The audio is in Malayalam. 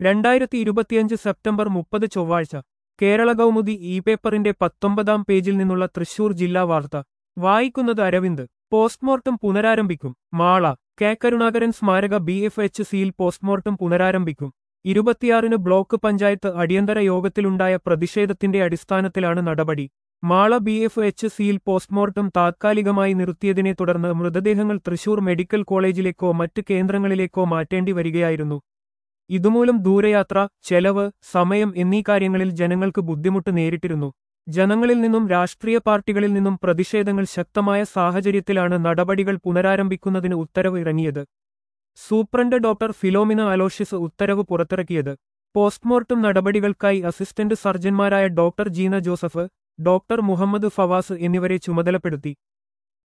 രണ്ടായിരത്തി ഇരുപത്തിയഞ്ച് സെപ്റ്റംബർ മുപ്പത് ചൊവ്വാഴ്ച കേരള കൗമുദി ഇ പേപ്പറിന്റെ പത്തൊമ്പതാം പേജിൽ നിന്നുള്ള തൃശൂർ ജില്ലാ വാർത്ത വായിക്കുന്നത് അരവിന്ദ് പോസ്റ്റ്മോർട്ടം പുനരാരംഭിക്കും മാള കെ കരുണാകരൻ സ്മാരക ബി എഫ് എച്ച് സിയിൽ പോസ്റ്റ്മോർട്ടം പുനരാരംഭിക്കും ഇരുപത്തിയാറിന് ബ്ലോക്ക് പഞ്ചായത്ത് അടിയന്തര യോഗത്തിലുണ്ടായ പ്രതിഷേധത്തിന്റെ അടിസ്ഥാനത്തിലാണ് നടപടി മാള ബി എഫ് എച്ച് സിയിൽ പോസ്റ്റ്മോർട്ടം താത്കാലികമായി നിർത്തിയതിനെ തുടർന്ന് മൃതദേഹങ്ങൾ തൃശൂർ മെഡിക്കൽ കോളേജിലേക്കോ മറ്റ് കേന്ദ്രങ്ങളിലേക്കോ മാറ്റേണ്ടി വരികയായിരുന്നു ഇതുമൂലം ദൂരയാത്ര ചെലവ് സമയം എന്നീ കാര്യങ്ങളിൽ ജനങ്ങൾക്ക് ബുദ്ധിമുട്ട് നേരിട്ടിരുന്നു ജനങ്ങളിൽ നിന്നും രാഷ്ട്രീയ പാർട്ടികളിൽ നിന്നും പ്രതിഷേധങ്ങൾ ശക്തമായ സാഹചര്യത്തിലാണ് നടപടികൾ പുനരാരംഭിക്കുന്നതിന് ഉത്തരവ് ഇറങ്ങിയത് സൂപ്രണ്ട് ഡോക്ടർ ഫിലോമിന അലോഷ്യസ് ഉത്തരവ് പുറത്തിറക്കിയത് പോസ്റ്റ്മോർട്ടം നടപടികൾക്കായി അസിസ്റ്റന്റ് സർജൻമാരായ doctor Jeena Joseph doctor Muhammad Fawaz എന്നിവരെ ചുമതലപ്പെടുത്തി